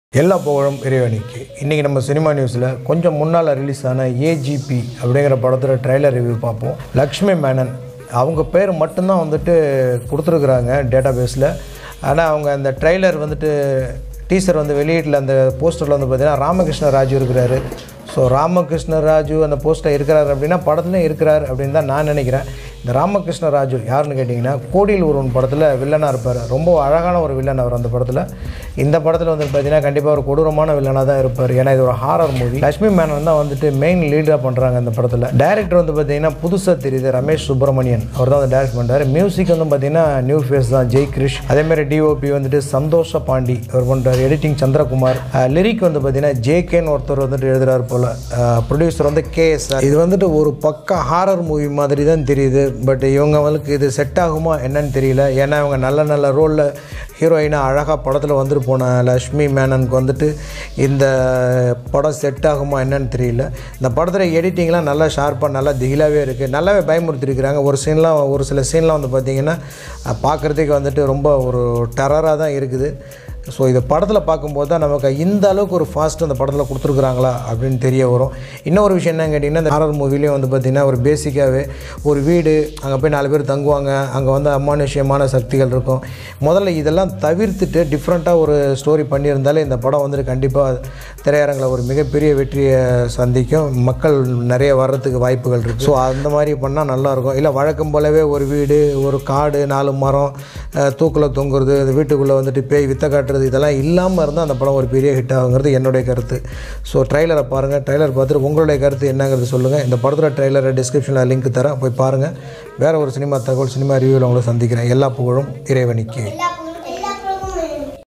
எல்லா புகழும் இறைவனுக்கு இன்றைக்கி நம்ம சினிமா நியூஸில் கொஞ்சம் முன்னால் ரிலீஸ் ஆன ஏஜிபி அப்படிங்கிற படத்தோட ட்ரைலர் ரிவ்யூ பார்ப்போம் லக்ஷ்மி மேனன் அவங்க பேர் மட்டும்தான் வந்துட்டு கொடுத்துருக்குறாங்க டேட்டா பேஸில் ஆனால் அவங்க அந்த ட்ரைலர் வந்துட்டு டீசர் வந்து வெளியீட்டில் அந்த போஸ்டரில் வந்து பார்த்தீங்கன்னா ராமகிருஷ்ண ராஜு இருக்கிறாரு ஸோ ராமகிருஷ்ண ராஜு அந்த போஸ்டர் இருக்கிறாரு அப்படின்னா படத்துலையும் இருக்கிறார் அப்படின்னு தான் நான் நினைக்கிறேன் இந்த ராமகிருஷ்ண ராஜு யாருன்னு கேட்டிங்கன்னா கோடியில் ஒருவன் படத்தில் வில்லனாக இருப்பார் ரொம்ப அழகான ஒரு வில்லன் அவர் அந்த படத்தில் இந்த படத்தில் வந்து பார்த்தீங்கன்னா கண்டிப்பாக ஒரு கொடூரமான வில்லனாக தான் இருப்பார் ஏன்னா இது ஒரு ஹாரர் மூவி லட்சுமி மேனன் தான் வந்துட்டு மெயின் லீடாக பண்ணுறாங்க அந்த படத்தில் டைரக்டர் வந்து பார்த்தீங்கன்னா புதுசாக தெரியுது ரமேஷ் சுப்பிரமணியன் அவர் தான் வந்து டைரக்ட் பண்ணுறாரு மியூசிக் வந்து பார்த்தீங்கன்னா நியூ ஃபேஸ் தான் ஜெய் கிரிஷ் அதேமாதிரி டிஓபி வந்துட்டு சந்தோஷ பாண்டி அவர் பண்ணுறாரு எடிட்டிங் சந்திரகுமார் லிரிக் வந்து பார்த்தீங்கன்னா ஜேகேன்னு ஒருத்தர் வந்துட்டு எழுதுறாரு போல் ப்ரொடியூசர் வந்து கேஎஸ் இது வந்துட்டு ஒரு பக்க ஹாரர் மூவி மாதிரி தான் தெரியுது பட் இவங்களுக்கு இது செட் ஆகுமா என்னன்னு தெரியல ஏன்னா இவங்க நல்ல நல்ல ரோலில் ஹீரோயினாக அழகாக படத்தில் வந்துட்டு போன லக்ஷ்மி மேனனுக்கு வந்துட்டு இந்த படம் செட் ஆகுமா என்னன்னு தெரியல இந்த படத்தில் எடிட்டிங்லாம் நல்லா ஷார்ப்பாக நல்லா திகிலாகவே இருக்குது நல்லாவே பயமுறுத்திருக்கிறாங்க ஒரு சீன்லாம் ஒரு சில சீன்லாம் வந்து பார்த்திங்கன்னா பார்க்குறதுக்கு வந்துட்டு ரொம்ப ஒரு டெரராக தான் இருக்குது ஸோ இதை படத்தில் பார்க்கும்போது தான் நமக்கு இந்த அளவுக்கு ஒரு ஃபாஸ்ட் அந்த படத்தில் கொடுத்துருக்குறாங்களா அப்படின்னு தெரிய வரும் இன்னொரு விஷயம் என்னன்னு கேட்டிங்கன்னா இந்த ஹாரர் மூவிலையும் வந்து பார்த்திங்கன்னா ஒரு பேசிக்காகவே ஒரு வீடு அங்கே போய் நாலு பேர் தங்குவாங்க அங்கே வந்து அமானுஷ்யமான சக்திகள் இருக்கும் முதல்ல இதெல்லாம் தவிர்த்துட்டு டிஃப்ரெண்ட்டாக ஒரு ஸ்டோரி பண்ணியிருந்தாலே இந்த படம் வந்துட்டு கண்டிப்பாக திரையரங்கில் ஒரு மிகப்பெரிய வெற்றியை சந்திக்கும் மக்கள் நிறைய வர்றதுக்கு வாய்ப்புகள் இருக்குது ஸோ அந்த மாதிரி பண்ணால் நல்லாயிருக்கும் இல்லை வழக்கம் போலவே ஒரு வீடு ஒரு காடு நாலு மரம் தூக்கில் தொங்குறது அந்த வீட்டுக்குள்ளே வந்துட்டு பேய் வித்த காட்டுறது இதெல்லாம் இல்லாமல் இருந்தால் அந்த படம் ஒரு பெரிய ஹிட் ஆகுங்கிறது என்னுடைய கருத்து ஸோ ட்ரைலரை பாருங்கள் ட்ரைலர் பார்த்துட்டு உங்களுடைய கருத்து என்னங்கிறது சொல்லுங்கள் இந்த படத்தோட ட்ரைலரை டிஸ்கிரிப்ஷனில் லிங்க் தரேன் போய் பாருங்கள் வேறு ஒரு சினிமா தகவல் சினிமா ரிவ்யூவில் உங்களை சந்திக்கிறேன் எல்லா புகழும் இறைவனிக்கு